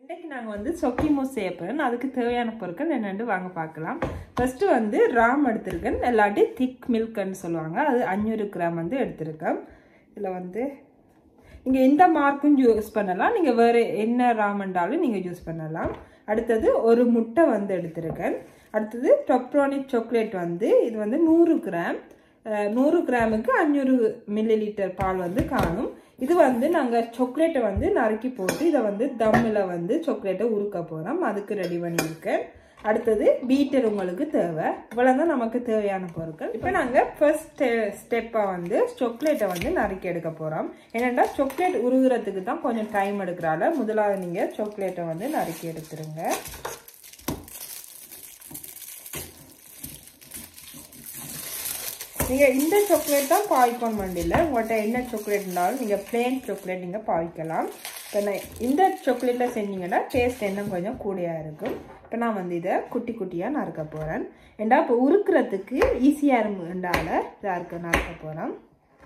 இன்றைக்கு நாங்கள் வந்து சொக்கிமோ செய்ய போகிறோம் அதுக்கு தேவையான பொருட்கள் என்னென்னு வாங்க பார்க்கலாம் ஃபஸ்ட்டு வந்து ராம் எடுத்திருக்கேன் இல்லாட்டி திக் மில்க்னு சொல்லுவாங்க அது அஞ்சூறு கிராம் வந்து எடுத்திருக்கேன் இதில் வந்து நீங்கள் எந்த மார்க்கும் யூஸ் பண்ணலாம் நீங்கள் வேறு என்ன ராமண்டாலும் நீங்கள் யூஸ் பண்ணலாம் அடுத்தது ஒரு முட்டை வந்து எடுத்திருக்கேன் அடுத்தது டொப்ரோனிக் சாக்லேட் வந்து இது வந்து நூறு கிராம் அஹ், நூறு கிராமுக்கு அஞ்சூறு மில்லி லிட்டர் பால் வந்து காணும் இது வந்து நாங்கள் சாக்லேட்டை வந்து நறுக்கி போட்டு இதை வந்து தம்மில் வந்து சாக்லேட்டை உருக்க போகிறோம் அதுக்கு ரெடி பண்ணியிருக்கேன் அடுத்தது பீட்டர் உங்களுக்கு தேவை இவ்வளோதான் நமக்கு தேவையான பொருட்கள் இப்போ நாங்கள் ஃபர்ஸ்ட் ஸ்டெப்பாக வந்து சாக்லேட்டை வந்து நறுக்கி எடுக்க போகிறோம் ஏனென்றால் சாக்லேட் உருகுறதுக்கு தான் கொஞ்சம் டைம் எடுக்கிறால முதலாவது நீங்கள் சாக்லேட்டை வந்து நறுக்கி எடுத்துருங்க நீங்கள் இந்த சாக்லேட் தான் பாவிக்கணும் வண்டியில் உங்கள்கிட்ட என்ன சாக்லேட் இருந்தாலும் நீங்கள் பிளேன் சாக்லேட் நீங்கள் பாவிக்கலாம் இப்போ நான் இந்த சாக்லேட்டில் செஞ்சீங்கன்னா டேஸ்ட் இன்னும் கொஞ்சம் கூடையாக இருக்கும் இப்போ நான் வந்து இதை குட்டி குட்டியாக நறுக்க போகிறேன் ஏண்டா இப்போ உருக்குறதுக்கு ஈஸியாக இருக்குண்டால இதாக இருக்க நறுக்க போகிறேன்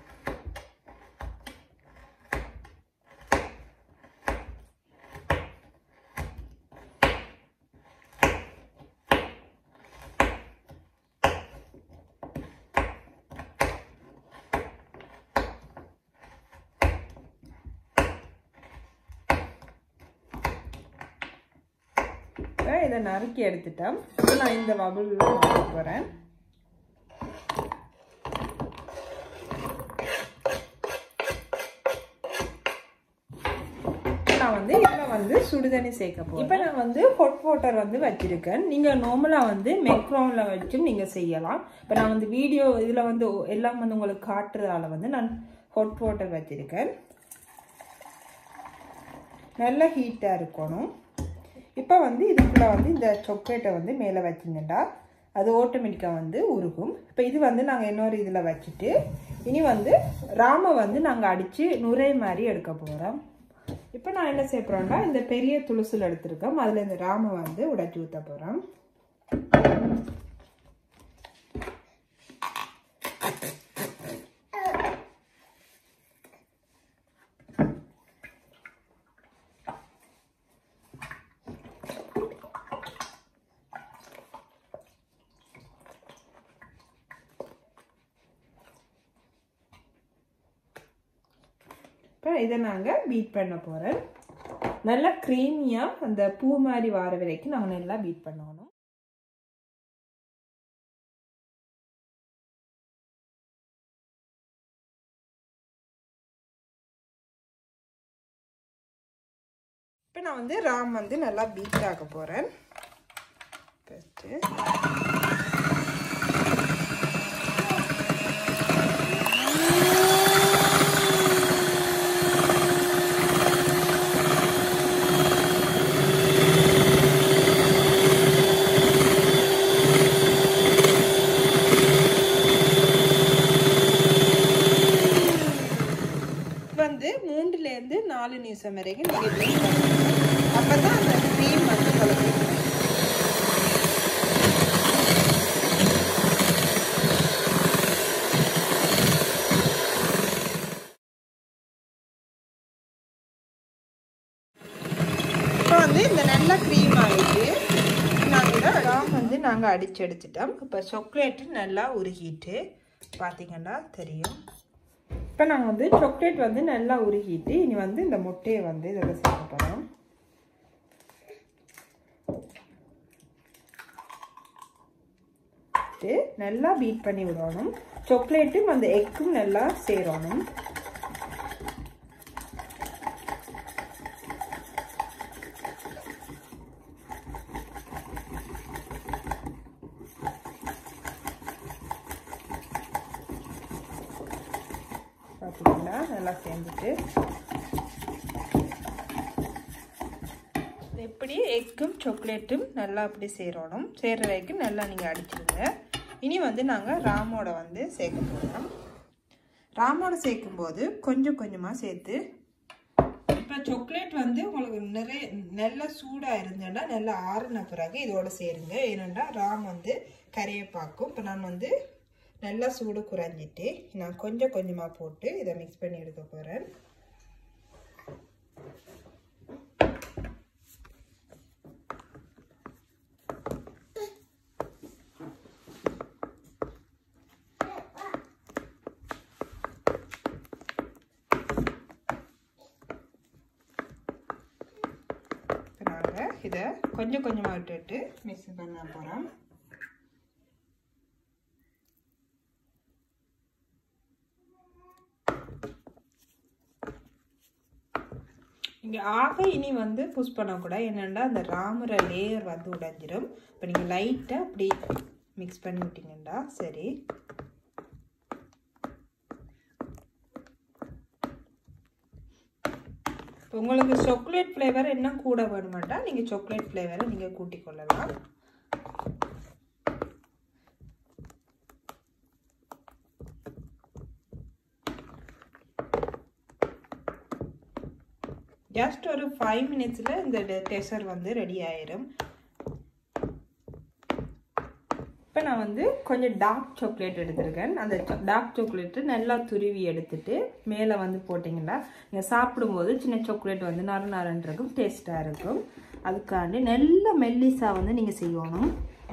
இப்போ இதை நறுக்கி எடுத்துட்டேன் இப்போ நான் இந்த பபுளில் நறுக்க போகிறேன் நான் வந்து இதில் வந்து சுடுதண்ணி சேர்க்க போகிறேன் இப்போ நான் வந்து ஹொட் வாட்டர் வந்து வச்சுருக்கேன் நீங்கள் நார்மலாக வந்து மெக்ரோனில் வச்சும் நீங்கள் செய்யலாம் இப்போ நான் வந்து வீடியோ இதில் வந்து எல்லாம் வந்து உங்களுக்கு காட்டுறதால வந்து நான் ஹொட் வாட்டர் வச்சுருக்கேன் நல்ல ஹீட்டாக இருக்கணும் இப்போ வந்து இதுக்குள்ளே வந்து இந்த சாக்லேட்டை வந்து மேலே வச்சிங்கன்னா அது ஆட்டோமேட்டிக்காக வந்து உருகும் இப்போ இது வந்து நாங்கள் இன்னொரு இதில் வச்சுட்டு இனி வந்து ராமை வந்து நாங்கள் அடித்து நுரை மாதிரி எடுக்க போகிறோம் இப்போ நான் என்ன செய்ய போகிறேன்னா இந்த பெரிய துளுசில் எடுத்திருக்கோம் அதில் இந்த ராமை வந்து உடைச்சி ஊற்ற போகிறோம் இப்போ இதை நாங்கள் பீட் பண்ண போகிறேன் நல்லா க்ரீமியாக அந்த பூ மாதிரி வர வரைக்கும் நாங்கள் நல்லா பீட் பண்ணணும் இப்போ நான் வந்து ராம் வந்து நல்லா பீட் ஆக போகிறேன் ஃபஸ்ட்டு வந்து மூன்றுலேருந்து நாலு நிமிஷம் வரைக்கும் நீங்கள் வெயிட் பண்ணணும் அப்போ தான் அந்த க்ரீம் வந்து கலந்து இப்போ வந்து இந்த நல்ல க்ரீம் ஆகிட்டு நாங்கள் ராம் வந்து நாங்கள் அடிச்சு எடுத்துட்டோம் இப்போ சாக்லேட்டு நல்லா உருகிட்டு பார்த்தீங்கன்னா தெரியும் இப்போ நாங்கள் வந்து சாக்லேட் வந்து நல்லா உருகிட்டு இனி வந்து இந்த முட்டையை வந்து இதில் சேர்க்க போகிறோம் நல்லா பீட் பண்ணி விடணும் சாக்லேட்டும் அந்த எக்கும் நல்லா சேரணும் பார்த்தீங்களா நல்லா சேர்ந்துட்டு எப்படி எக்கும் சாக்லேட்டும் நல்லா அப்படி சேரணும் சேர்ற வரைக்கும் நல்லா நீங்கள் அடிச்சிடுங்க இனி வந்து நாங்கள் ராமோட வந்து சேர்க்க போகிறோம் ராமோட சேர்க்கும்போது கொஞ்சம் கொஞ்சமாக சேர்த்து இப்போ சாக்லேட் வந்து உங்களுக்கு நிறைய நல்ல சூடாக இருந்தேன்னா நல்லா ஆறுன பிறகு இதோட சேருங்க ஏனெண்டா ராம் வந்து கரையை பார்க்கும் இப்போ நான் வந்து நல்லா சூடு குறைஞ்சிட்டு நான் கொஞ்சம் கொஞ்சமாக போட்டு இதை மிக்ஸ் பண்ணி எடுக்க போகிறேன் இதை கொஞ்சம் கொஞ்சமாக விட்டுட்டு மிக்ஸ் பண்ண போகிறோம் இங்கே ஆக இனி வந்து புஷ் பண்ணக்கூடாது என்னென்னா அந்த ராமர லேயர் வந்து உடைஞ்சிரும் இப்போ நீங்கள் லைட்டாக அப்படி மிக்ஸ் பண்ணி விட்டீங்கண்டா சரி உங்களுக்கு சாக்லேட் ஃப்ளேவர் என்ன கூட வேணுமாட்டா நீங்கள் சாக்லேட் ஃப்ளேவரை நீங்கள் கூட்டி கொள்ளலாம் ஜஸ்ட் ஒரு ஃபைவ் மினிட்ஸில் இந்த டெசர் வந்து ரெடி ஆயிடும் இப்போ நான் வந்து கொஞ்சம் டார்க் சாக்லேட் எடுத்திருக்கேன் அந்த டார்க் சாக்லேட்டு நல்லா துருவி எடுத்துட்டு மேலே வந்து போட்டிங்கன்னா நீங்கள் சாப்பிடும்போது சின்ன சாக்லேட் வந்து நறு நறுன்னு இருக்கும் டேஸ்ட்டாக இருக்கும் அதுக்காண்டி நல்ல மெல்லிஸாக வந்து நீங்கள் செய்யணும்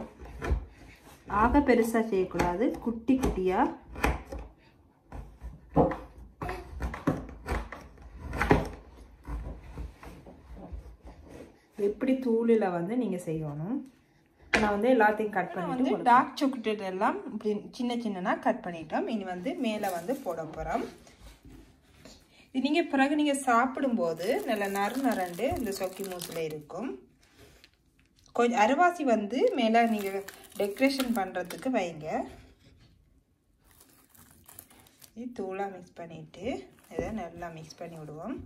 ஆக பெருசாக செய்யக்கூடாது குட்டி குட்டியாக எப்படி தூளில் வந்து நீங்கள் செய்யணும் நான் வந்து எல்லாத்தையும் கட் பண்ணிட்டு வந்து டார்க் சாக்லேட் எல்லாம் இப்படி சின்ன சின்னனா கட் பண்ணிட்டோம் இனி வந்து மேலே வந்து போட போகிறோம் இது நீங்கள் பிறகு நீங்கள் சாப்பிடும்போது நல்ல நறு நரண்டு இந்த சொக்கி மூசில் இருக்கும் கொஞ்சம் அரைவாசி வந்து மேலே நீங்கள் டெக்கரேஷன் பண்ணுறதுக்கு வைங்க இது தூளாக மிக்ஸ் பண்ணிவிட்டு இதை நல்லா மிக்ஸ் பண்ணி விடுவோம்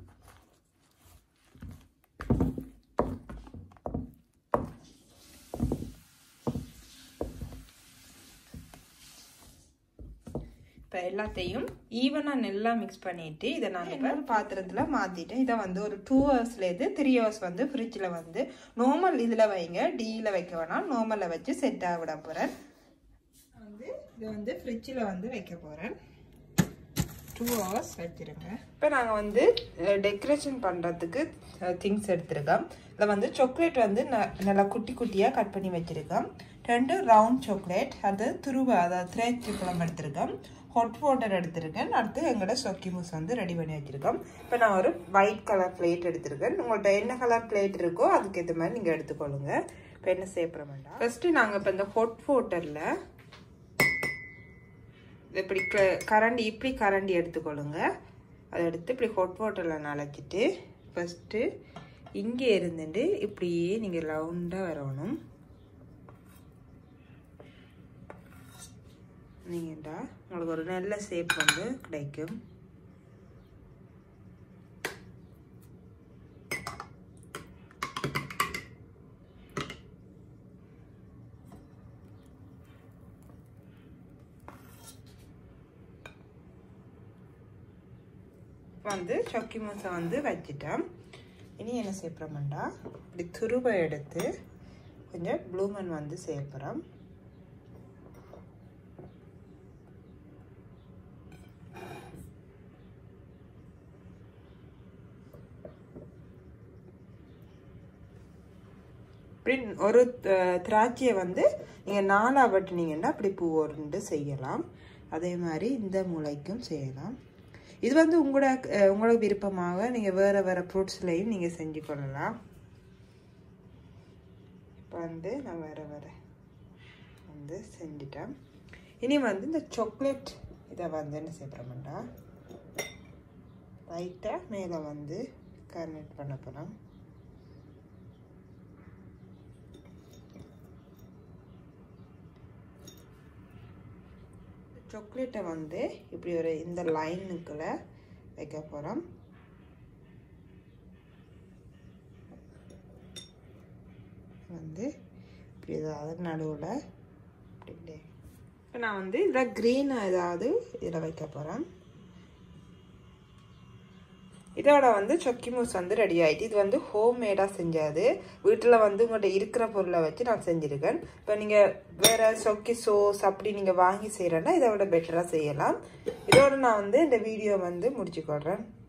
இப்போ எல்லாத்தையும் ஈவனாக நல்லா மிக்ஸ் பண்ணிவிட்டு இதை நான் இப்போ பாத்திரத்தில் மாற்றிட்டேன் இதை வந்து ஒரு டூ ஹவர்ஸ்லேருந்து த்ரீ ஹவர்ஸ் வந்து ஃப்ரிட்ஜில் வந்து நார்மல் இதில் வைங்க டீயில் வைக்க வேணாம் நார்மலில் வச்சு செட் ஆக விட போகிறேன் வந்து இதை வந்து ஃப்ரிட்ஜில் வந்து வைக்க போகிறேன் டூ ஹவர்ஸ் வச்சுருங்க இப்போ நாங்கள் வந்து டெக்கரேஷன் பண்ணுறதுக்கு திங்ஸ் எடுத்திருக்கோம் இதில் வந்து சாக்லேட் வந்து நல்லா குட்டி குட்டியாக கட் பண்ணி வச்சுருக்கோம் ரெண்டு ரவுண்ட் சாக்லேட் அது துருவ அதாவது திரேச்சி பழம் எடுத்திருக்கோம் ஹாட் வாட்டர் எடுத்திருக்கேன் அடுத்து எங்களோட சொக்கி மூஸ் வந்து ரெடி பண்ணி வச்சுருக்கோம் இப்போ நான் ஒரு ஒயிட் கலர் பிளேட் எடுத்திருக்கேன் உங்கள்கிட்ட என்ன கலர் பிளேட் இருக்கோ அதுக்கு ஏற்ற மாதிரி நீங்கள் எடுத்துக்கொள்ளுங்க இப்போ என்ன சேப்பிட வேண்டாம் ஃபஸ்ட்டு நாங்கள் இப்போ இந்த ஹாட் வாட்டரில் இப்படி கரண்டி இப்படி கரண்டி எடுத்துக்கொள்ளுங்க அதை எடுத்து இப்படி ஹாட் வாட்டரில் நனைச்சிட்டு ஃபஸ்ட்டு இங்கே இருந்துட்டு இப்படியே நீங்கள் ரவுண்டாக வரணும் நீங்கள்டா உங்களுக்கு ஒரு நல்ல ஷேப் வந்து கிடைக்கும் வந்து சொக்கி மூசை வந்து வச்சிட்டோம் இனி என்ன சேர்ப்புறோம்டா இப்படி துருவை எடுத்து கொஞ்சம் ப்ளூமன் வந்து சேர்ப்புறோம் இப்படி ஒரு திராட்சையை வந்து நீங்கள் நாலாக வெட்டினீங்கன்னா அப்படி பூ ஒன்று செய்யலாம் அதே மாதிரி இந்த முளைக்கும் செய்யலாம் இது வந்து உங்களோட உங்களோட விருப்பமாக நீங்கள் வேறு வேறு ஃப்ரூட்ஸ்லையும் நீங்கள் செஞ்சு கொள்ளலாம் இப்போ வந்து நான் வேறு வேறு வந்து செஞ்சிட்டேன் இனி வந்து இந்த சாக்லேட் இதை வந்து என்ன செய்யப்படுறோம்டா லைட்டாக மேலே வந்து கார்னேட் பண்ண போகிறோம் சாக்லேட்டை வந்து இப்படி ஒரு இந்த லைனுக்குள்ளே வைக்க போகிறோம் வந்து இப்படி ஏதாவது நடுவில் இப்படி இப்போ நான் வந்து இதில் க்ரீனாக ஏதாவது இதில் வைக்க போகிறேன் இதோட வந்து சொக்கி மூஸ் வந்து ரெடி ஆகிட்டு இது வந்து ஹோம் மேடாக செஞ்சது வீட்டில் வந்து உங்கள்கிட்ட இருக்கிற பொருளை வச்சு நான் செஞ்சுருக்கேன் இப்போ நீங்கள் வேறு சொக்கி சோஸ் அப்படி நீங்கள் வாங்கி செய்கிறேன்னா இதை விட பெட்டராக செய்யலாம் இதோட நான் வந்து இந்த வீடியோ வந்து முடிச்சுக்கொள்கிறேன்